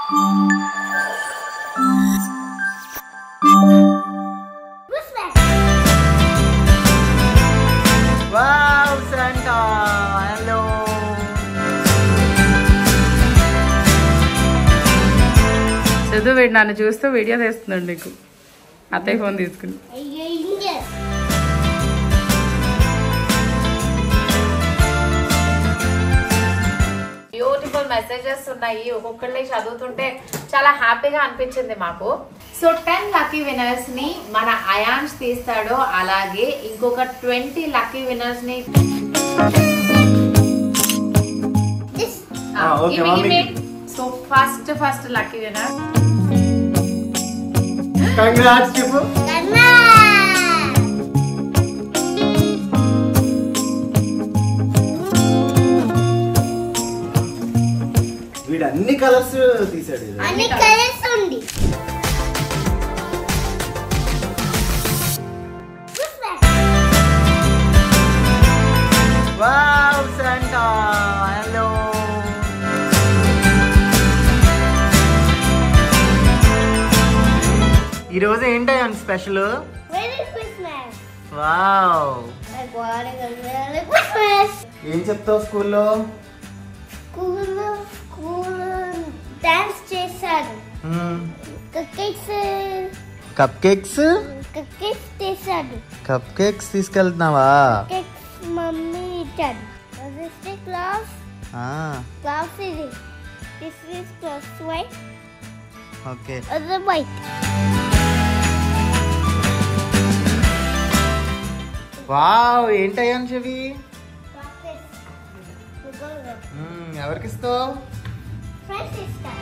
Wow Santa hello చదువు వీడు నన్ను చూస్తూ వీడియో తీస్తున్నాడు నీకు అత్తయ్య ఫోన్ తీసుకుని బ్యూటిఫుల్ మెసేజెస్ ఉన్నాయి ఒక్కొక్కళ్ళని చదువుతుంటే చాలా హ్యాపీగా అనిపించింది మాకు సో టెన్ లక్కీ విన్నర్స్ ని మన అయాన్స్ తీస్తాడు అలాగే ఇంకొక ట్వంటీ లక్కీ విన్నర్స్ ని Ah, okay, mummy. So first first lucky winner congrats చెప్పు వీడు అన్ని కలర్స్ తీసాడు ఇది. అన్ని కలర్స్ ఉంది వావ్ శాంటా హలో ఈరోజు ఏంటయ్యాను special very Christmas wow like what is very Christmas ఏం చెప్తావు స్కూల్లో స్కూల్ స్కూల్ డాన్స్ చేశారు కేక్స్ కప్ కేక్స్ కేక్స్ చేశారు కప్ కేక్స్ తీసుకెళ్తున్నావా కేక్స్ మమ్మీ ఇచ్చారు దిస్ ఇస్ క్లాస్ క్లాస్ ఇది this is class white okay other white wow ఏంటయ్యాను చెవి ఎవరికి ఇస్తావు ఫ్రెండ్స్ ఇస్తారు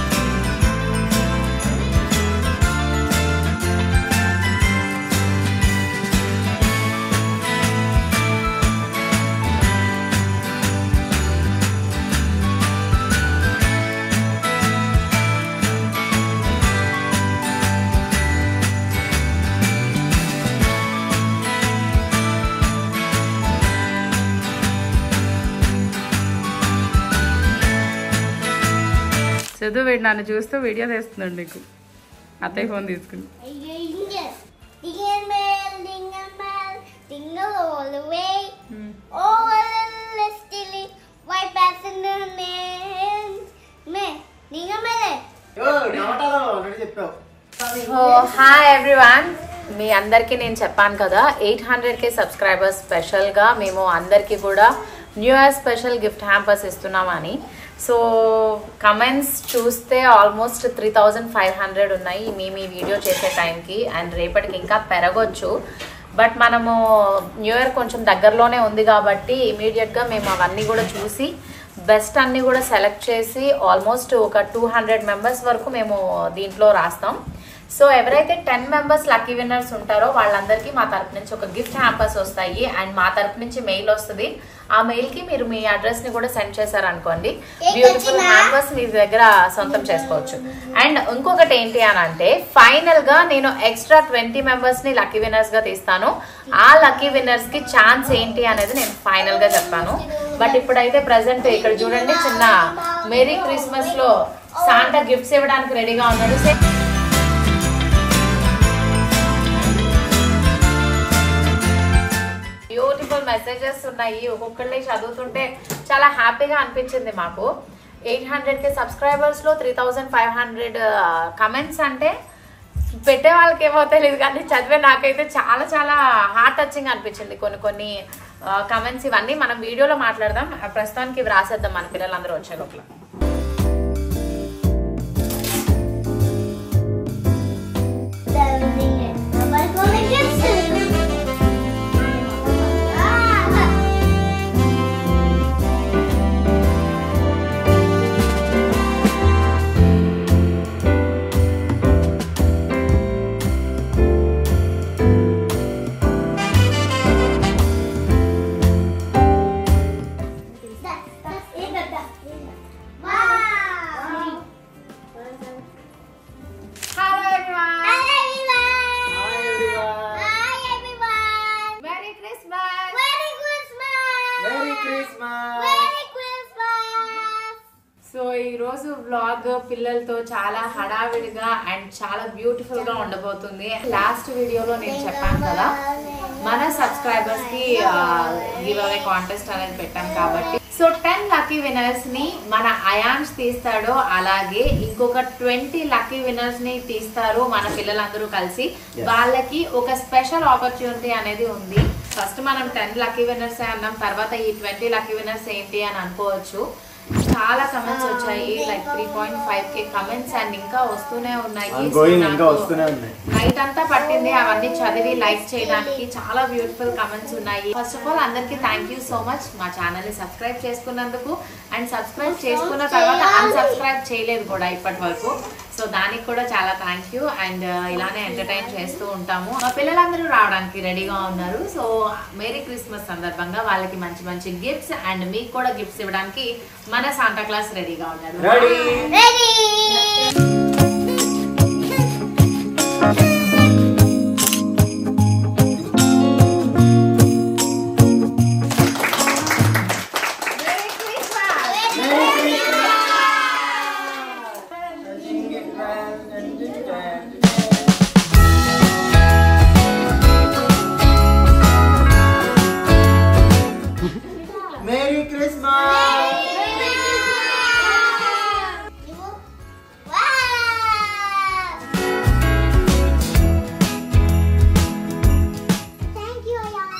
చదువు వీడు నన్ను చూస్తూ వీడియో తీస్తున్నాడు నీకు అత్తయ్య ఫోన్ తీసుకుని Dingle bell, dingle bell, dingle all the way. Oh, let's still white passenger name. Me, dingle bell. చెప్పావు సో హాయ్ ఎవ్రీవన్ మీ అందరికీ నేను చెప్పాను కదా ఎయిట్ హండ్రెడ్ కే సబ్స్క్రైబర్స్ స్పెషల్గా మేము అందరికీ కూడా new year special gift hampers ఇస్తున్నామని సో కమెంట్స్ చూస్తే almost three thousand five hundred ఉన్నాయి మేము ఈ వీడియో చేసే టైంకి అండ్ రేపటికి ఇంకా పెరగొచ్చు బట్ మనము న్యూ ఇయర్ కొంచెం దగ్గరలోనే ఉంది కాబట్టి ఇమీడియట్గా మేము అవన్నీ కూడా చూసి బెస్ట్ అన్ని కూడా సెలెక్ట్ చేసి ఆల్మోస్ట్ ఒక టూ హండ్రెడ్ మెంబర్స్ వరకు మేము దీంట్లో రాస్తాం సో ఎవరైతే టెన్ మెంబర్స్ లక్కీ విన్నర్స్ ఉంటారో వాళ్ళందరికీ మా తరపు నుంచి ఒక గిఫ్ట్ హ్యాంపర్స్ వస్తాయి అండ్ మా తరపు నుంచి మెయిల్ వస్తుంది ఆ మెయిల్ కి మీరు మీ అడ్రస్ ని కూడా సెండ్ చేశారనుకోండి బ్యూటిఫుల్ హ్యాంపర్స్ మీ దగ్గర సొంతం చేసుకోవచ్చు అండ్ ఇంకొకటి ఏంటి అని అంటే ఫైనల్ గా నేను ఎక్స్ట్రా ట్వంటీ మెంబర్స్ ని లక్కీ విన్నర్స్ గా తీస్తాను ఆ లక్కీ విన్నర్స్ కి ఛాన్స్ ఏంటి అనేది నేను ఫైనల్ గా చెప్తాను బట్ ఇప్పుడైతే ప్రెసెంట్ ఇక్కడ చూడండి చిన్న మెరీ క్రిస్మస్ లో సాంటా గిఫ్ట్స్ ఇవ్వడానికి రెడీగా ఉన్నాడు సే బ్యూటిఫుల్ మెసేజెస్ ఉన్నాయి ఒక్కొక్కళ్ళని చదువుతుంటే చాలా హ్యాపీగా అనిపించింది మాకు ఎయిట్ హండ్రెడ్ కే సబ్స్క్రైబర్స్ లో three thousand five hundred comments అంటే పెట్టే వాళ్ళకి ఏమో తెలియదు కానీ చదివే నాకైతే చాలా చాలా హార్ట్ టచింగ్ అనిపించింది కొన్ని కొన్ని కమెంట్స్ ఇవన్నీ మనం వీడియోలో మాట్లాడదాం ఆ ప్రస్తుతానికి ఇవి రాసేద్దాం మన పిల్లలందరూ వచ్చే లోపల Nobody's gonna get soon. Ah, that's, that's, that's, that's, ఈ రోజు వ్లాగ్ పిల్లలతో చాలా హడావిడిగా అండ్ చాలా బ్యూటిఫుల్ గా ఉండబోతుంది లాస్ట్ వీడియోలో నేను చెప్పాను కదా మన సబ్స్క్రైబర్స్ కి గివ్ అవే కాంటెస్ట్ అనేది పెట్టాం కాబట్టి సో టెన్ లక్కీ విన్నర్స్ ని మన అయాన్స్ తీస్తాడో అలాగే ఇంకొక ట్వంటీ లక్కీ విన్నర్స్ ని తీస్తారు మన పిల్లలందరూ కలిసి Yes. వాళ్ళకి ఒక స్పెషల్ ఆపర్చునిటీ అనేది ఉంది ఫస్ట్ మనం టెన్ లక్కీ విన్నర్స్ అన్నాం తర్వాత ఈ ట్వంటీ లక్కీ విన్నర్స్ ఏంటి అని అనుకోవచ్చు చాలా కమెంట్స్ వచ్చాయి like three point five K comments and ఇంకా వస్తూనే ఉన్నాయి So గోయింగ్ ఇంకా నాకు వస్తూనే ఉన్నాయి నైట్ అంతా పట్టింది అవన్నీ చదివి లైక్ చేయడానికి చాలా బ్యూటిఫుల్ కమెంట్స్ ఉన్నాయి ఫస్ట్ ఆఫ్ ఆల్ అందరికి థ్యాంక్ యూ సో మచ్ మా ఛానల్ ని సబ్స్క్రైబ్ చేసుకున్నందుకు అండ్ సబ్స్క్రైబ్ చేసుకున్న తర్వాత అన్సబ్స్క్రైబ్ చేయలేదు కూడా ఇప్పటి వరకు సో దానికి కూడా చాలా థ్యాంక్ యూ అండ్ ఇలానే ఎంటర్టైన్ చేస్తూ ఉంటాము మా పిల్లలందరూ రావడానికి రెడీగా ఉన్నారు సో మేరీ క్రిస్మస్ సందర్భంగా వాళ్ళకి మంచి మంచి గిఫ్ట్స్ అండ్ మీకు కూడా గిఫ్ట్స్ ఇవ్వడానికి మన సాంటా క్లాస్ రెడీగా ఉన్నారు ready Ready? Merry Christmas! Merry Christmas Wow! Thank you, Ayan.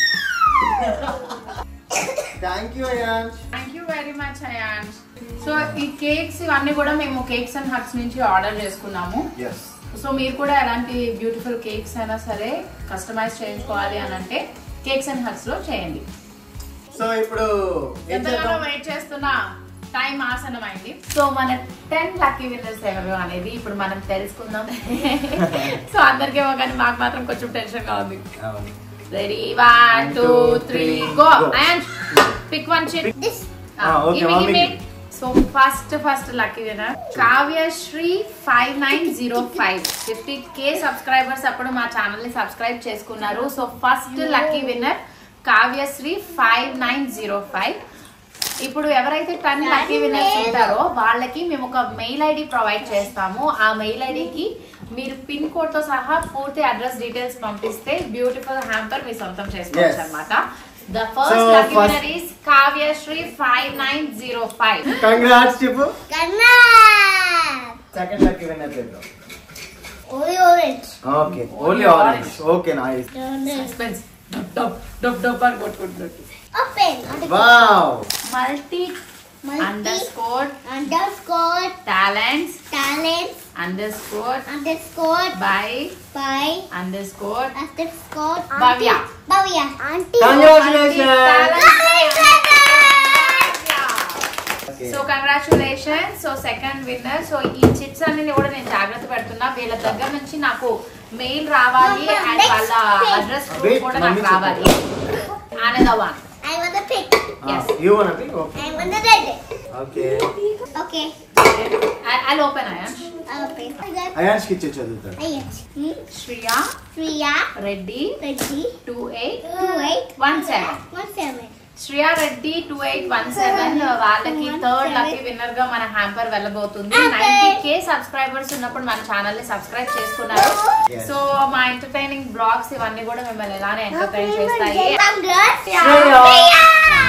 Thank you Ayans thank you very much Ayan so ఈ కేక్స్ ఇవన్నీ కూడా మేము కేక్స్ అండ్ హట్స్ నుంచి ఆర్డర్ చేసుకున్నాము ఎస్ సో మీరు కూడా ఎలాంటి బ్యూటిఫుల్ కేక్స్ అయినా సరే కస్టమైజ్ చేయించుకోవాలి అని అంటే కేక్స్ అండ్ హట్స్ లో చేయండి సో ఇప్పుడు ఏం ఎంతగానో చేద్దాం వెయిట్ చేస్తున్నా టైం ఆసనమైంది సో మన టెన్ లక్కీ విన్నర్స్ ఎవరు అనేది ఇప్పుడు మనం తెలుసుకుందాం సో అందరికేమో కానీ మాకు మాత్రం కొంచెం టెన్షన్ గా ఉంది అవును. Ready one two three go Go. And pick one sheet This Ah, okay, mommy. So first first lucky winner Kavyasri five nine zero five fifty K subscribers అప్పుడు మా ఛానల్ ని సబ్స్క్రైబ్ చేసుకున్నారు so first lucky winner Kavyasri five nine zero five ఇప్పుడు ఎవరైతే ten lucky winners ఉంటారో వాళ్ళకి మేము ఒక మెయిల్ ఐడి ప్రొవైడ్ చేస్తాము ఆ మెయిల్ ఐడికి మీరు పిన్ కోడ్ తో సహా పూర్తి అడ్రస్ డీటెయిల్స్ పంపిస్తే బ్యూటిఫుల్ హ్యాంపర్ మీ సొంతం చేసుకోవచ్చు Yes. అనమాట the first So, lucky first- winner is Kavyasri five nine zero five congrats చెప్పు Ganna! సెకండ్ లక్కీ విన్నర్ చేద్దాం Only orange. Okay Only only orange. Orange okay nice suspense dub dub dub అని కొట్టుకుంటున్నట్టు Open. Wow multi Multi underscore underscore talents talents underscore underscore by by underscore underscore Bhavya. Bhavya. Auntie. Congratulation so congratulation so second winner so ఈ chits అన్ని కూడా నేను జాగ్రత్త పెడుతున్నా వీళ్ళ దగ్గర నుంచి నాకు మెయిల్ రావాలి Mama, అండ్ next వాళ్ళ thing. అడ్రస్ Wait, కూడా mummy నాకు రావాలి another one I want the pink. Yes. You one అపి okay I want the red. Okay Okay. I open Ayan Open. Ayans కి ఇచ్చే చదువుతాడు Ayans. Hmm. Shriya Priya. Reddy Reddy. Two eight Two eight. One seven One seven. Shriya Reddy two eight one seven వాళ్ళకి One third seven. Lucky winner గా మన hamper వెళ్ళబోతుంది Hamper. Ninety K subscribers ఉన్నప్పుడు మన channel ని సబ్స్క్రైబ్ చేసుకున్నారు Yes. సో మా ఎంటర్టైనింగ్ బ్లాగ్స్ ఇవన్నీ కూడా మిమ్మల్ని ఎలానే ఎంటర్టైన్ చేస్తాయి Congrats. Shreya. Shreya.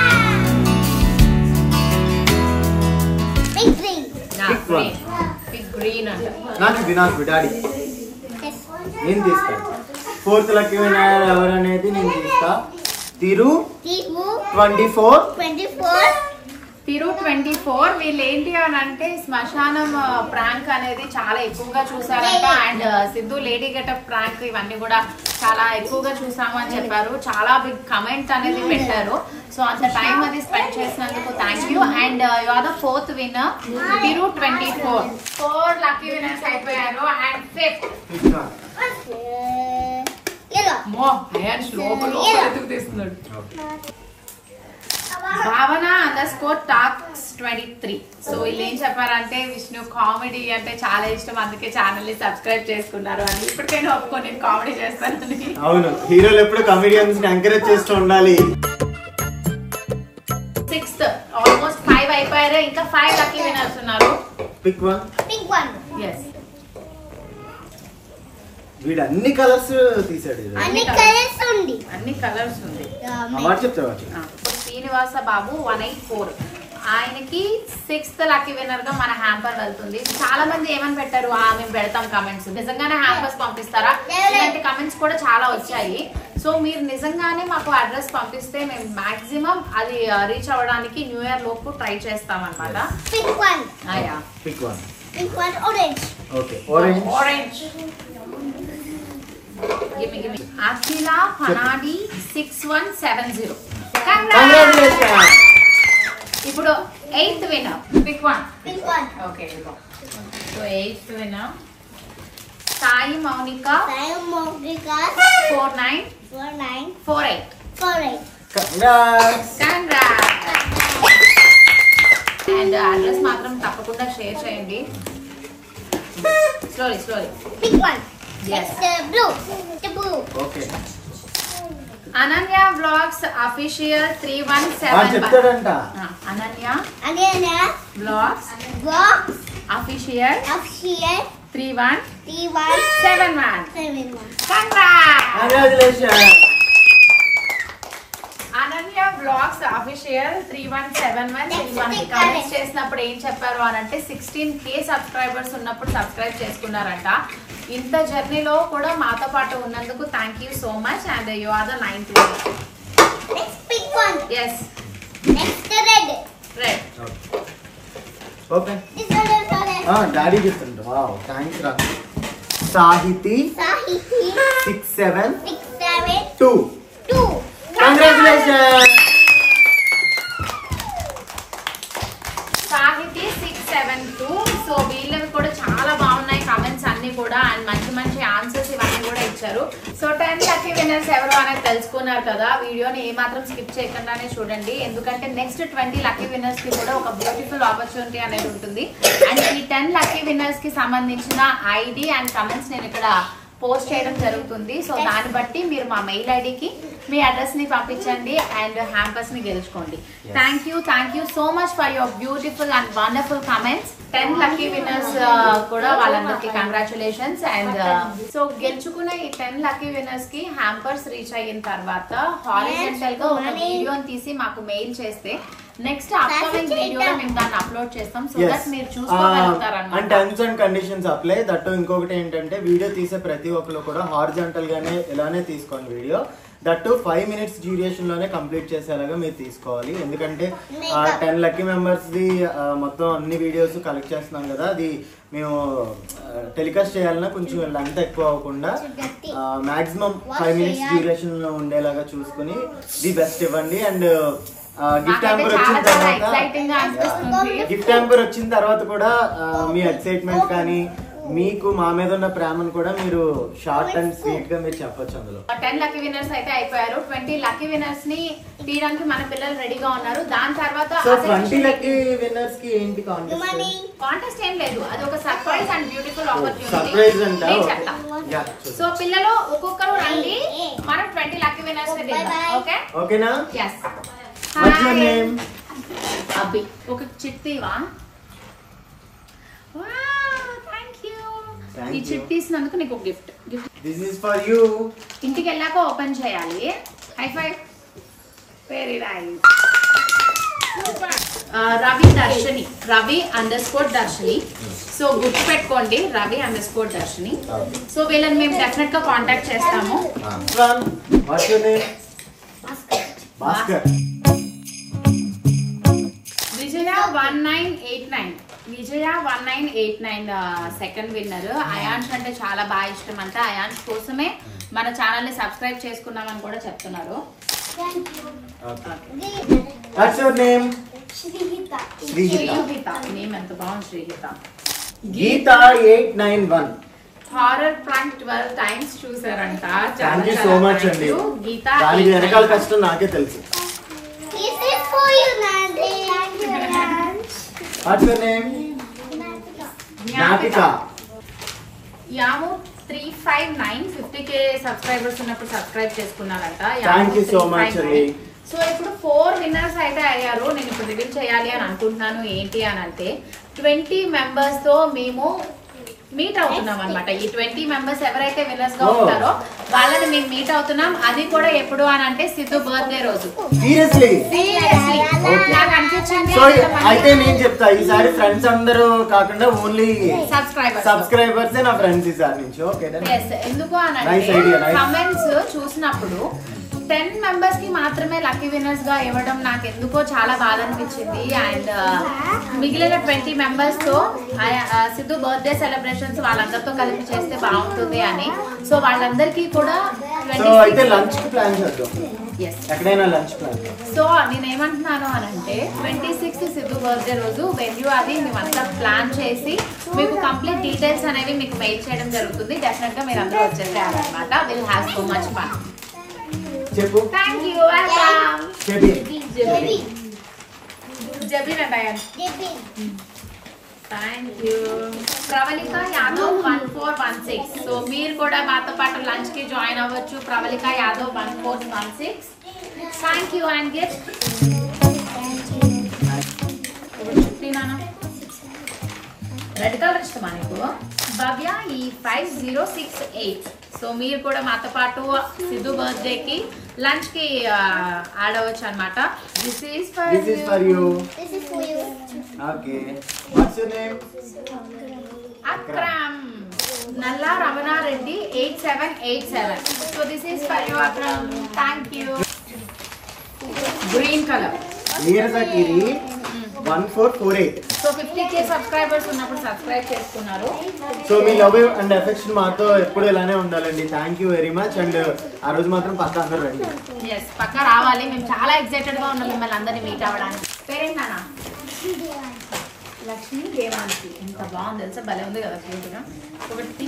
Big green. Pick one. Big green అంట నాకు ఇది నాకు డాడీ Yes. నేను తీస్తాను ఫోర్త్ లక్కీ విన్నర్ ఎవరనేది నేను తీస్తా Thiru Tihu. Twenty four Twenty-four. Thiru twenty four వీళ్ళు ఏంటి అని అంటే శ్మశానం ప్రాంక్ అనేది చాలా ఎక్కువగా చూసారంట and Siddhu lady getup prank ఇవన్నీ కూడా చాలా ఎక్కువగా చూసాము అని చెప్పారు చాలా బిగ్ కమెంట్ అనేది పెట్టారు సో అంత టైం అది స్పెండ్ చేసినందుకు thank you and you are the fourth winner Thiru twenty four four lucky winners అయిపోయారు అండ్ ఫిఫ్త్ Uh, yellow. మో అయాన్ లోపల లోపల ఎదుగు తీస్తున్నాడు Bhavana underscore talks twenty three so వీళ్ళు ఏం చెప్పారంటే విష్ణు కామెడీ అంటే చాలా ఇష్టం అందుకే ఛానల్ ని సబ్స్క్రైబ్ చేసుకున్నారు అని ఇప్పటికైనా ఒప్పుకో నేను కామెడీ చేస్తానని అవును హీరోలు ఎప్పుడు కమెడియన్స్ ని ఎంకరేజ్ చేస్తూ ఉండాలి సిక్స్త్ ఆల్మోస్ట్ ఫైవ్ ఫైవ్ అయిపోయారు ఇంకా ఫైవ్ లక్కీ వినర్స్ ఉన్నారు pick one Pink one. Yes వీడు అన్ని కలర్స్ తీసాడు ఇది. అన్ని కలర్స్ ఉంది అన్ని కలర్స్ ఉంది ఆ మాట చెప్తావా ఆ, Srinivasa Babu one eight four ఆయనకి సిక్స్త్ లక్కీ విన్నర్ గా మన హ్యాంపర్ వెళ్తుంది చాలా మంది ఏమని పెట్టారు ఆ మేము పెడతాం కమెంట్స్ నిజంగానే హ్యాంపర్స్ పంపిస్తారా ఇలాంటి కమెంట్స్ కూడా చాలా వచ్చాయి సో మీరు నిజంగానే మాకు అడ్రస్ పంపిస్తే మేము మాక్సిమం అది రీచ్ అవ్వడానికి న్యూ ఇయర్ లోపు ట్రై చేస్తాం అనమాట Pink one. ఆయా pick one Pink one orange. Okay orange orange gimme gimme Akhila ఫనాడి six one seven zero congratulation ఇప్పుడు eighth winner pick one Pink one. Okay so eighth winner Sai Mounika Time Monica. Four nine Four nine. Four eight Four eight. Congrats and address మాత్రం తప్పకుండా share చేయండి slowly slowly Pink one. Yes. It's the blue. The blue. Okay Ananya vlogs official three one వాడు seven చెప్తాడంట Ananya And then uh, vlogs box official of here. Three one Three one. Seven one Seven one. Congratulation Ananya blogs official three one seven one three one Next comments comment. చేసినప్పుడు ఏం చెప్పారు అని అంటే sixteen K subscribers ఉన్నప్పుడు subscribe చేసుకున్నారంట ఇంత జర్నీలో కూడా మాతో పాటు ఉన్నందుకు thank you so much and you are the ninth Next pink one. Yes Next the red. Right okay This one is orange. Daddy చెప్తుంట wow thanks రా Sahiti Sahiti. Six seven Six seven two two. Congratulation Sahiti six seven two so వీళ్ళవి కూడా చాలా బాగున్నాయి comments అన్ని కూడా and మంచి మంచి answers ఇవన్నీ కూడా ఇచ్చారు సో టెన్ లక్కీ విన్నర్స్ ఎవరు అనేది తెలుసుకున్నారు కదా వీడియోని ఏమాత్రం స్కిప్ చేయకుండానే చూడండి ఎందుకంటే నెక్స్ట్ ట్వంటీ లక్కీ విన్నర్స్ కి కూడా ఒక బ్యూటిఫుల్ ఆపర్చునిటీ అనేది ఉంటుంది అండ్ ఈ టెన్ లక్కీ విన్నర్స్ కి సంబంధించిన ఐడి అండ్ కమెంట్స్ నేను ఇక్కడ పోస్ట్ చేయడం జరుగుతుంది సో దాన్ని బట్టి మీరు మా మెయిల్ ఐడికి మీ అడ్రస్ ని పంపించండి అండ్ హ్యాంపర్స్ ని గెలుచుకోండి thank you thank you so much for your beautiful and wonderful comments ten lucky winners కూడా వాళ్ళందరికీ కంగ్రాచులేషన్స్ అండ్ సో గెలుచుకున్న ఈ టెన్ లక్కీ విన్నర్స్ కి హ్యాంపర్స్ రీచ్ అయిన తర్వాత హారిజెంటల్ గా ఒక వీడియోని తీసి మాకు మెయిల్ చేస్తే నెక్స్ట్ అప్కమింగ్ వీడియోలో మేము దాన్ని అప్లోడ్ చేస్తాం సో దట్ మీరు చూసుకోగలుగుతారు అండ్ అనమాట terms and conditions apply that ఇంకొకటి ఏంటంటే వీడియో తీసే ప్రతి ఒక్కరు కూడా హారిజాంటల్ గానే ఇలానే తీసుకోండి video that five minutes duration లోనే కంప్లీట్ చేసేలాగా మీరు తీసుకోవాలి ఎందుకంటే టెన్ లక్కీ మెంబర్స్ ది ఆ, మొత్తం అన్ని వీడియోస్ కలెక్ట్ చేస్తున్నాం కదా అది మేము టెలికాస్ట్ చేయాలన్నా కొంచెం లెంత్ ఎక్కువ అవ్వకుండా మాక్సిమం ఫైవ్ మినిట్స్ డ్యూరేషన్ ఉండేలాగా చూసుకుని ది బెస్ట్ ఇవ్వండి అండ్ గిఫ్ట్ నాకైతే హ్యాంపర్ వచ్చిన చాలా చాలా తర్వాత ఎక్సైటింగ్ గా అనిపిస్తుంది గిఫ్ట్ హ్యాంపర్ వచ్చిన తర్వాత కూడా ఆ, మీ ఎక్సైట్మెంట్ కానీ మీకు మా మీద ఉన్న ప్రేమను కూడా మీరు షార్ట్ అండ్ స్వీట్ గా మీరు చెప్పొచ్చు అందులో టెన్ లక్కీ విన్నర్స్ అయితే అయిపోయారు ట్వంటీ లక్కీ విన్నర్స్ ని తీయడానికి మన పిల్లలు రెడీగా ఉన్నారు దాని తర్వాత సో ట్వంటీ లక్కీ విన్నర్స్ కి ఏంటి Money. కాంటెస్ట్ కాంటెస్ట్ ఏం లేదు అది ఒక surprise and beautiful opportunity surprise అంట నేను చెప్తా యా సో పిల్లలు ఒక్కొక్కరు రండి Hey, hey. మనం ట్వంటీ లక్కీ విన్నర్స్ Bye bye. ఓకే ఓకేనా ఎస్ వాట్స్ యువర్ నేమ్ అబ్బి ఒక చిట్టివా థ్యాంక్ యూ Thank ఈ you. చిట్టి ఇచ్చినందుకు నీకు gift gift this is for you ఇంటికి వెళ్ళాక ఓపెన్ చేయాలి high five very nice Ravi Darshani Ravi underscore Darshani so గుర్తు పెట్టుకోండి Ravi underscore Darshani so వీళ్ళని మేము డెఫినెట్ గా కాంటాక్ట్ చేస్తాము what's your name Bhaskar Vijaya one nine eight nine Vijaya one nine eight nine second winner అయాన్స్ అంటే చాలా బాగా ఇష్టం అంట అయాన్స్ కోసమే మన ఛానల్ ని సబ్స్క్రైబ్ చేసుకున్నామని కూడా చెప్తున్నారు Thank you. What's your name Shrihita. Shrihita Shrihita name ఎంత బాగుంది Shrihita Geetha eight nine one horror prank twelve times చూసారంట థ్యాంక్ యూ సో మచ్ అండి గీత దానికి వెనకాల కష్టం నాకే తెలుసు This is for you, Nandi. Thank you, Nandi. What's your name Gnapika యాము three five nine fifty K subscribers ఉన్నప్పుడు సబ్స్క్రైబ్ చేసుకున్నారంట థ్యాంక్ యూ సో మచ్ అండి సో ఇప్పుడు ఫోర్ విన్నర్స్ అయితే అయ్యారు నేను ఇప్పుడు రివీల్ చేయాలి అని అనుకుంటున్నాను ఏంటి అని అంటే ట్వంటీ మెంబర్స్ తో మేము మీట్ అవుతున్నాం అనమాట ఈ ట్వంటీ మెంబర్స్ ఎవరైతే విన్నర్స్ గా Oh. ఉంటారో వాళ్ళని మేము మీట్ అవుతున్నాం అది కూడా ఎప్పుడు అని అంటే సిద్ధు బర్త్డే రోజు సీరియస్లీ Seriously. Okay. నాకు అనిపించింది సో అయితే నేను చెప్తా ఈసారి ఫ్రెండ్స్ అందరూ కాకుండా ఓన్లీ సబ్స్క్రైబర్స్ సబ్స్క్రైబర్స్ నా ఫ్రెండ్స్ ఈసారి నుంచి ఓకే Yes, ఎందుకు అని Nice అంటే idea, nice. కమెంట్స్ చూసినప్పుడు టెన్ మెంబర్స్ కి మాత్రమే లక్కీ విన్నర్స్ గా ఇవ్వడం నాకు ఎందుకో చాలా బాధ అనిపించింది అండ్ మిగిలిన ట్వంటీ మెంబర్స్ తో ఆ, ఆ, సిద్ధు బర్త్డే సెలబ్రేషన్స్ వాళ్ళందరితో కలిపి చేస్తే బాగుంటుంది అని సో వాళ్ళందరికీ కూడా సో అయితే లంచ్ కి ప్లాన్ చేద్దాం ఎస్ ఎక్కడైనా లంచ్ ప్లాన్ సో నేను ఏమంటున్నాను అని అంటే ట్వంటీ సిక్స్త్ సిద్ధు బర్త్డే రోజు వెన్యూ అది మేమంతా ప్లాన్ చేసి మీకు కంప్లీట్ డీటెయిల్స్ అనేవి మీకు మెయిల్ చేయడం జరుగుతుంది డెఫినెట్ గా మీరు అందరూ వచ్చేసేయాలన్నమాట will have so much fun చెప్పు థ్యాంక్ యూ వెల్కమ్ చెప్పి జబిన్ జబిన్ అంటాయన్ Dippy. Thank you Pravalika Yadav one four one six so మీరు కూడా మాతో పాటు లంచ్ కి జాయిన్ అవ్వచ్చు Pravalika Yadav one four one six thank you and gift red colour ఇష్టమా నీకు భవ్య ఈ five zero six eight so మీరు కూడా మాతో పాటు సిద్ధు బర్త్డే కి లంచ్ కి ఆడవచ్చు అనమాట this is for this is for you This is for you. Okay what's your name Akram Nalla Ramana Reddy eight seven eight seven so this is for you Akram thank you green colour Neeraja Giri one four four eight so fifty K subscribers ఉన్నప్పుడు subscribe చేసుకున్నారు so మీ love and affection మాతో ఎప్పుడు ఇలానే ఉండాలండి thank you very much and ఆ రోజు మాత్రం పక్క అందరూ రండి ఎస్ పక్క రావాలి మేము చాలా ఎక్సైటెడ్ గా ఉన్నాం మిమ్మల్ని అందరినీ మీట్ అవ్వడానికి పేరేంటి నాన్న లక్ష్మి దేవాంతి ఎంత బాగుంది తెలుసా భలే ఉంది కదా క్యూట్ గా ఒకటి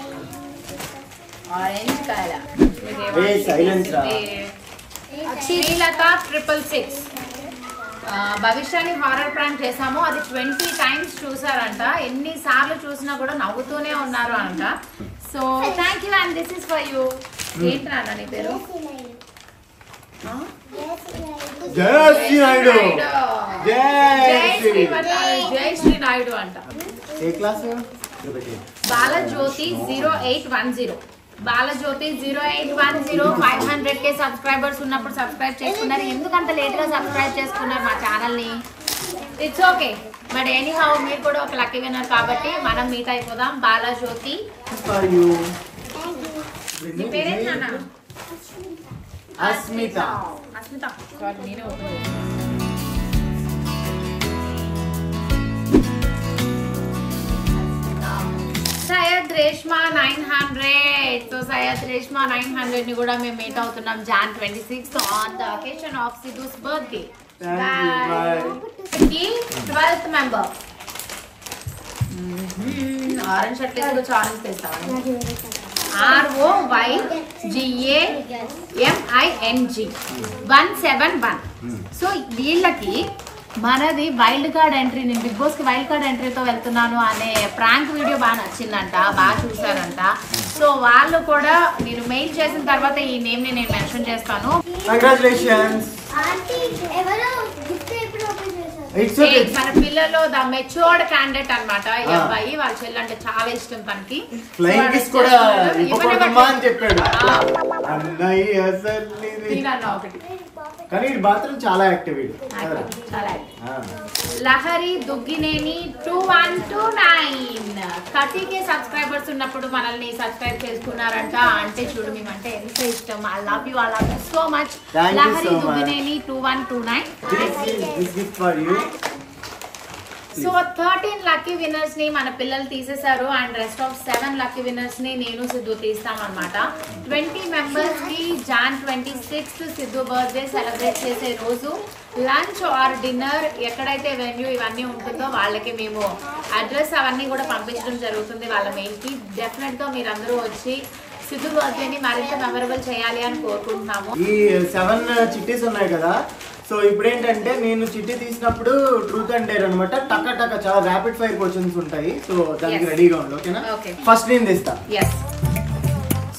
ఆరెంజ్ కాయల Hey, silence రా. శ్రీలత ట్రిపుల్ సిక్స్ భవిష్యాన్ని హారర్ ప్రాంక్ చేసాము అది ట్వంటీ టైమ్స్ చూసారంట ఎన్ని సార్లు చూసినా కూడా నవ్వుతూనే ఉన్నారు అంట so thank you and this is for you ఏంటి నాన్న నీ పేరు ఆ? జయ శ్రీ నాయుడు జై జై శ్రీ శ్రీ జై శ్రీ నాయుడు అంట A class Balajyothi zero eight one zero Balajyothi zero eight one zero five hundred K subscribers ఉన్నప్పుడు సబ్స్క్రైబ్ చేసుకున్నారు ఎందుకు అంత లేట్ గా సబ్స్క్రైబ్ చేసుకున్నారు మా ఛానల్ ని it's okay but anyhow మీరు కూడా ఒక లక్కీ విన్నర్ కాబట్టి మనం మీట్ అయిపోదాం బాలజ్యోతి ఫర్ యూ నీ పేరేంటి నాన్న అస్మిత అస్మిత సారీ నేనే ఓపెన్ చేశాను. Syed Reshma nine hundred so Syed Reshma nine hundred ని కూడా మేము మీట్ అవుతున్నాం Jan twenty sixth on the occasion of Siddhu's birthday thank you bye twelfth member orange shirt వేసి ఆరెంజ్ తెస్తామని R O Y G A M I N G one seven one so వీళ్ళకి మనది wild card entry నేను Bigg Boss కి వైల్డ్ కార్డ్ ఎంట్రీతో వెళ్తున్నాను అనే prank video బాగా నచ్చిందంట బాగా చూసారంట సో వాళ్ళు కూడా నేను మెయిల్ చేసిన తర్వాత ఈ నేమ్ ని నేను మెన్షన్ చేస్తాను కంగ్రాచులేషన్స్ ఆంటీ ఎవరో గిఫ్ట్ ఎప్పుడు ఓపెన్ చేశారు ఇట్స్ ఏ, ఓకే మన పిల్లలు ద మెచ్యూర్డ్ క్యాండిడేట్ అన్నమాట ఈ ఆ. అబ్బాయి వాళ్ళ చెల్లి అంటే చాలా ఇష్టం తనకి ఫ్లయింగ్ So, కిస్ వాడు కూడా చేస్తున్నాడు. ఇవ్వకూడదమ్మా అని చెప్పాడు ఆ. అన్నయ్య అసలు ఇది. నేనన్నా ఒకటి కానీ ఇది మాత్రం చాలా యాక్టివ్ ఇది Active, చాలా active. ఆ. Lahari Duggineni two one two nine thirty K subscribers ఉన్నప్పుడు మనల్ని సబ్స్క్రైబ్ చేసుకున్నారంట అంటే చూడు మేమంటే ఎంత ఇష్టం I love you I love you so much Thank you Lahari so much. Duggineni two one two nine This is this gift for you. So thirteen lucky winners ని మన పిల్లలు తీసేశారు and rest of seven lucky winners ని నేను సిద్ధు తీస్తాం అనమాట twenty members కి Jan twenty sixth Siddhu birthday celebrate చేసే రోజు లంచ్ ఆర్ డిన్నర్ ఎక్కడైతే వెన్యూ ఇవన్నీ ఉంటుందో వాళ్ళకి మేము అడ్రస్ అవన్నీ కూడా పంపించడం జరుగుతుంది వాళ్ళ మెయిల్ కి డెఫినెట్ గా మీరందరూ వచ్చి సిద్ధు బర్త్డేని మరింత మెమరబుల్ చేయాలి అని కోరుకుంటున్నాము ఈ సెవెన్ చిట్టీస్ ఉన్నాయి కదా సో ఇప్పుడు ఏంటంటే నేను చిట్టి తీసినప్పుడు ట్రూత్ అండ్ డేర్ అనమాట టక్క టక్క చాలా ర్యాపిడ్ ఫైర్ క్వశ్చన్స్ ఉంటాయి సో దానికి Yes. రెడీగా ఉండు ఓకేనా Okay. ఫస్ట్ నేను తీస్తా ఎస్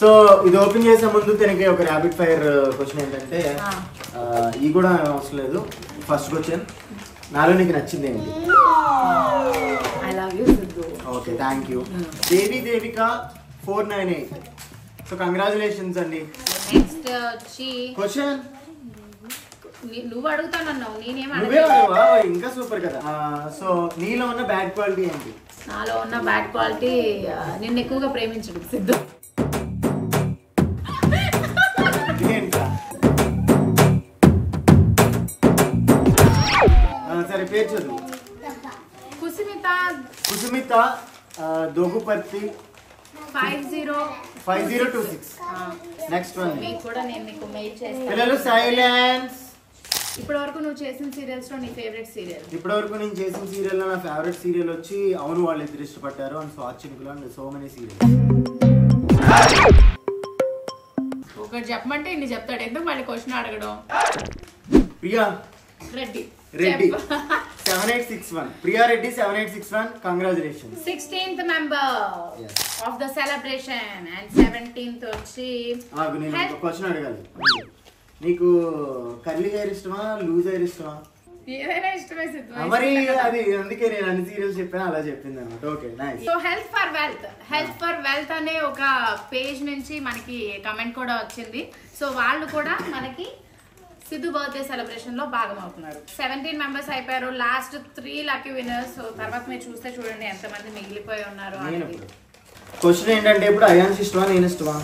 సో ఇది ఓపెన్ చేసే ముందు తనకి ఒక ర్యాపిడ్ ఫైర్ క్వశ్చన్ ఏంటంటే ఆ. ఆ, ఈ కూడా అవసరం లేదు ఫస్ట్ క్వశ్చన్ నాలో నీకు నచ్చింది ఏంటి I love you Siddhu okay thank you Devi Devika four nine eight so congratulations అండి నెక్స్ట్ వచ్చి క్వశ్చన్ నీ- నువ్వు అడుగుతానన్నావు నేనేం నువ్వే అడగలేదు వాడివా? ఇంకా సూపర్ కదా సో నీలో ఉన్న బ్యాడ్ క్వాలిటీ ఏంటి నాలో ఉన్న బ్యాడ్ క్వాలిటీ నిన్ను ఎక్కువగా ప్రేమించడు సిద్ధు ఏంట్రా? ఆ, సరే పేరు చదువు కుసుమిత కుసుమిత ఆ, Doguparthi five zero five zero two six next one మీకు కూడా నేను నీకు మెయిల్ చేస్తాను పిల్లలు సైలెన్స్ ఇప్పటి వరకు నువ్వు చేసిన సీరియల్స్ లో నీ ఫేవరెట్ సీరియల్ ఇప్పటి వరకు నేను చేసిన సీరియల్ నా ఫేవరెట్ సీరియల్ వచ్చి అవును వాళ్ళు ఇద్దరు ఇష్టపడ్డారు అండ్ స్వాచ్ఛికులు అండ్ సో మెనీ సీరియల్ ఒకటి చెప్పమంటే ఇన్ని చెప్తాడు ఎందుకు మళ్ళీ క్వశ్చన్ అడగడం Priya Reddy Reddy seven eight six one Priya Reddy seven eight six one congratulation sixteenth member Yes. Of the celebration and seventeenth వచ్చి నాకు నేను Health- ఒక క్వశ్చన్ అడగాలి నీకు కర్లీ హెయిర్ ఇష్టమా లూజ్ హెయిర్ ఇష్టమా ఏదైనా ఇష్టమే సిద్ధు ఆ, మరి అది అందుకే నేను అన్ని సీరియల్స్ చెప్పాను అలా చెప్పింది అనమాట okay nice so health for wealth health for wealth అనే ఒక పేజ్ నుంచి మనకి కమెంట్ కూడా వచ్చింది సో వాళ్ళు కూడా మనకి సిద్ధు బర్త్డే సెలబ్రేషన్ లో భాగం అవుతున్నారు సెవెంటీన్ మెంబర్స్ అయిపోయారు last three lucky winners so తర్వాత మీరు చూస్తే చూడండి ఎంతమంది మిగిలిపోయి ఉన్నారు నేను అనేది క్వశ్చన్ ఏంటంటే ఇప్పుడు అయాన్స్ ఇష్టమా నేను ఇష్టమా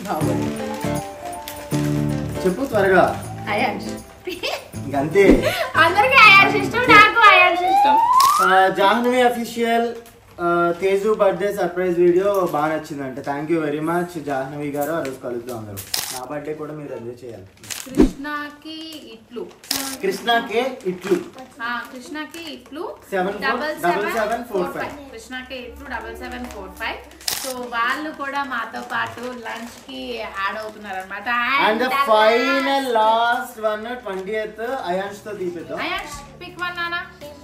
చెప్పు త్వరగా అయాన్స్ ఇంకంతే అందరికీ అయాన్స్ ఇష్టం నాకు అయాన్స్ ఇష్టం ఆ, Jahnavi official Teju birthday surprise video బాగా నచ్చిందంటే thank you very much Jahnavi garu ఆ రోజు కలుద్దాం అందరూ నా బర్త్డే కూడా మీరు అదే చేయాలి కృష్ణకి ఇట్లు కృష్ణకే ఇట్లు ఆ, కృష్ణకి ఇట్లు Seven four- double double seven seven four four five. Five కృష్ణకి ఇట్లు double seven four five so వాళ్ళు కూడా మాతో పాటు లంచ్ కి యాడ్ అవుతున్నారు అనమాట and the final last one twenty eighth అయాన్స్ తో తీపిద్దాం అయాష్ పిక్ వన్ నానా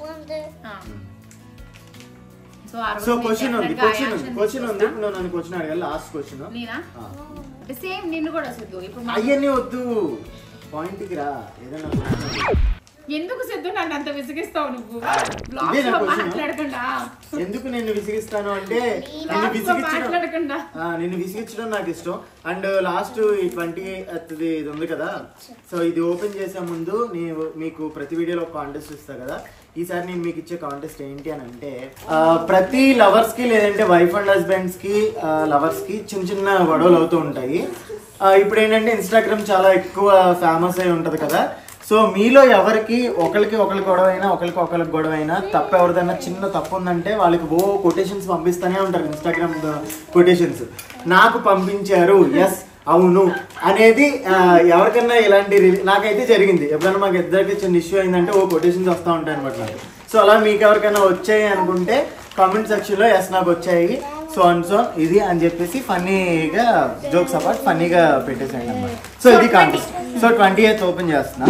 సో సో క్వశ్చన్ ఉంది క్వశ్చన్ ఉంది క్వశ్చన్ ఉంది ఇప్పుడు నువ్వు నన్ను క్వశ్చన్ అడగాలి లాస్ట్ క్వశ్చన్ నేనా అంటే సేమ్ నిన్ను కూడా సిద్ధు ఇప్పుడు మా- అయ్యన్నీ వద్దు పాయింట్ కి రా ఏదైనా question. ఎందుకు సిద్ధు నన్ను అంత విసిగిస్తావు నువ్వు ఇదే బ్లాగ్స్ నా లో question. మాట్లాడకుండా ఎందుకు నిన్ను విసిగిస్తాను అంటే నిన్ను బ్లాగ్స్ లో విసిగించడం మాట్లాడకుండా ఆ, నిన్ను విసిగించడం నాకు ఇష్టం అండ్ లాస్ట్ ఈ ట్వంటీ ఇది ఇది ఉంది కదా సో ఇది ఓపెన్ చేసే ముందు నేను మీకు ప్రతి వీడియోలో ఒక కాంటెస్ట్ ఇస్తా కదా ఈసారి నేను మీకు ఇచ్చే కాంటెస్ట్ ఏంటి అని అంటే ఆ, ప్రతి లవర్స్ కి లేదంటే వైఫ్ అండ్ హస్బెండ్స్ కి లవర్స్ కి చిన్న చిన్న గొడవలు అవుతూ ఉంటాయి ఆ, ఇప్పుడు ఏంటంటే ఇన్స్టాగ్రామ్ చాలా ఎక్కువ ఫేమస్ అయి ఉంటది కదా సో మీలో ఎవరికి ఒకరికి ఒకరికి గొడవ అయినా ఒకరికి ఒకరికి గొడవ అయినా తప్పు ఎవరిదైనా చిన్న తప్పు ఉందంటే వాళ్ళకి ఓ కొటేషన్స్ పంపిస్తూనే ఉంటారు ఇన్స్టాగ్రామ్ కొటేషన్స్ నాకు పంపించారు ఎస్ అవును అనేది ఆ, ఎవరికన్నా ఇలాంటి రి- నాకైతే జరిగింది ఎప్పుడైనా మాకు ఇద్దరికి చిన్న ఇష్యూ అయిందంటే ఓ కొటేషన్స్ వస్తూ ఉంటాయి అనమాట నాకు సో అలా మీకు ఎవరికైనా వచ్చాయి అనుకుంటే కామెంట్ సెక్షన్ లో ఎస్ నాకు వచ్చాయి సో అండ్ సో ఇది అని చెప్పేసి ఫన్నీగా జోక్స్ అపార్ట్ ఫన్నీగా పెట్టేసేయండి అనమాట సో ఇది contest so twenty eighth open చేస్తున్నా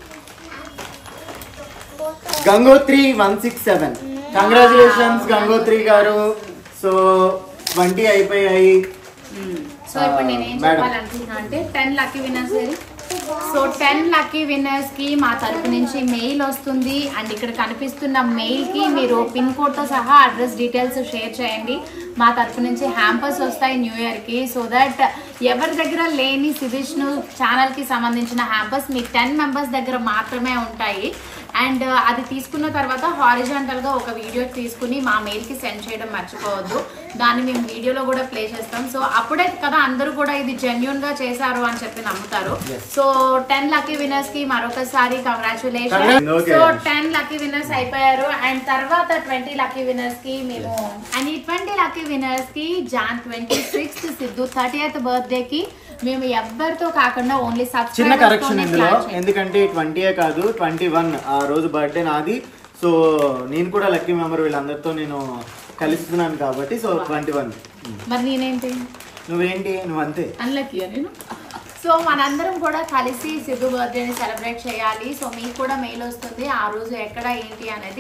Gangotri one six seven congratulations Gangotri garu so twenty అయిపోయాయి సో ఇప్పుడు నేను ఏం మేడం. చెప్పాలనుకుంటున్నా అంటే ten lucky winners so ten lucky winners కి మా తరపు నుంచి మెయిల్ వస్తుంది అండ్ ఇక్కడ కనిపిస్తున్న మెయిల్ కి మీరు పిన్ కోడ్ తో సహా అడ్రస్ డీటెయిల్స్ షేర్ చేయండి మా తరపు నుంచి హ్యాంపర్స్ వస్తాయి న్యూ ఇయర్ కి సో దట్ ఎవరి దగ్గర లేని సిదిష్ను ఛానల్ కి సంబంధించిన హ్యాంపర్స్ మీ టెన్ మెంబర్స్ దగ్గర మాత్రమే ఉంటాయి అండ్ అది తీసుకున్న తర్వాత హారిజాంటల్ గా ఒక వీడియో తీసుకుని మా మెయిల్ కి సెండ్ చేయడం మర్చిపోవద్దు దాన్ని మేము వీడియోలో కూడా ప్లే చేస్తాం సో అప్పుడే కదా అందరూ కూడా ఇది జెన్యున్ గా చేశారు అని చెప్పి నమ్ముతారు సో టెన్ లక్కీ విన్నర్స్ కి మరొకసారి congratulation Congrats. Okay. So ten lucky winners అయిపోయారు అండ్ తర్వాత ట్వంటీ లక్కీ విన్నర్స్ కి మేము అండ్ ఈ ట్వంటీ లక్కీ విన్నర్స్ కి Jan twenty sixth Siddhu thirtieth birthday కి మేము ఎవ్వరితో కాకుండా ఓన్లీ చిన్న కరెక్షన్ సబ్స్క్రైబర్స్ ఇందులో ఎందుకంటే ట్వంటీయే కాదు ట్వంటీ వన్ ఆ రోజు బర్త్డే నాది సో నేను కూడా లక్కీ మెంబర్ వీళ్ళందరితో నేను కలుస్తున్నాను కాబట్టి సో ట్వంటీ వన్ మరి నేనేంటి నువ్వేంటి నువ్వు అంతే అన్లక్కీ నేను సో మనందరం కూడా కలిసి సిద్ధు బర్త్డేని సెలబ్రేట్ చేయాలి సో మీకు కూడా మెయిల్ వస్తుంది ఆ రోజు ఎక్కడ ఏంటి అనేది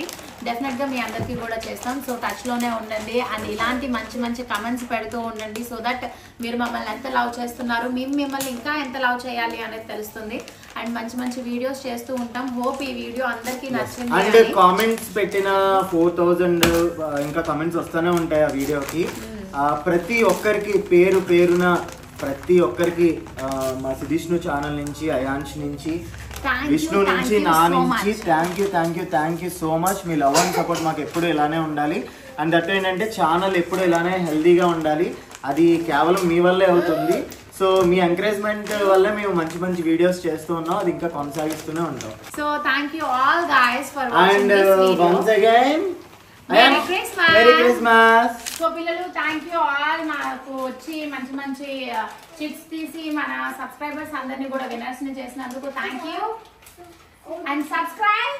డెఫినెట్ గా మీ అందరికీ కూడా చేస్తాం సో టచ్ లోనే ఉండండి అండ్ ఇలాంటి మంచి మంచి కమెంట్స్ పెడుతూ ఉండండి సో దట్ మీరు మమ్మల్ని ఎంత లవ్ చేస్తున్నారు మేము మిమ్మల్ని ఇంకా ఎంత లవ్ చేయాలి అనేది తెలుస్తుంది అండ్ మంచి మంచి వీడియోస్ చేస్తూ ఉంటాం హోప్ ఈ వీడియో అందరికీ నచ్చింది అండ్ అని. కామెంట్స్ పెట్టిన ఫోర్ థౌజండ్ ఇంకా కామెంట్స్ వస్తూనే ఉంటాయి ఆ వీడియోకి ఆ, ప్రతి ఒక్కరికి పేరు పేరున ప్రతి ఒక్కరికి ఆ, మా సిదిష్ణు ఛానల్ నుంచి అయాంష్ నుంచి Thank you, విష్ణు thank నుంచి you నా so నుంచి much. Thank you thank you thank you so much మీ లవ్ అండ్ సపోర్ట్ మాకు ఎప్పుడు ఇలానే ఉండాలి అండ్ దట్ ఏంటంటే ఛానల్ ఎప్పుడు ఇలానే హెల్దీగా ఉండాలి అది కేవలం మీ వల్లే అవుతుంది సో మీ ఎంకరేజ్మెంట్ వల్లే మేము మంచి మంచి వీడియోస్ చేస్తూ ఉన్నాం అది ఇంకా కొనసాగిస్తూనే ఉంటాం so thank you all guys for watching and this video once again Merry Christmas. Merry Christmas so పిల్లలు థ్యాంక్ యూ ఆల్ మాకు వచ్చి మంచి మంచి చిట్స్ తీసి మన సబ్స్క్రైబర్స్ అందరినీ కూడా వినర్స్ ని చేసినందుకు thank you and subscribe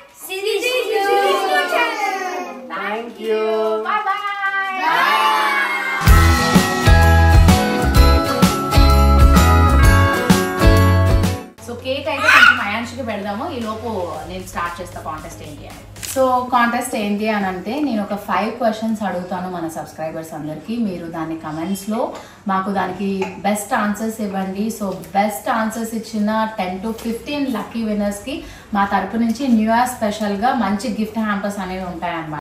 thank you bye bye so cake అయితే కొంచెం అయాన్షికి పెడదాము ఈ లోపు నేను స్టార్ట్ చేస్తా కాంటెస్ట్ ఏంటి అని సో కాంటెస్ట్ ఏంటి అని అంటే నేను ఒక ఫైవ్ క్వశ్చన్స్ అడుగుతాను మన సబ్స్క్రైబర్స్ అందరికీ మీరు దాని కమెంట్స్లో మాకు దానికి బెస్ట్ ఆన్సర్స్ ఇవ్వండి సో బెస్ట్ ఆన్సర్స్ ఇచ్చిన టెన్ టు ఫిఫ్టీన్ లక్కీ విన్నర్స్కి మా తరపు నుంచి న్యూ ఇయర్ స్పెషల్గా మంచి గిఫ్ట్ హ్యాంపర్స్ అనేవి ఉంటాయన్నమాట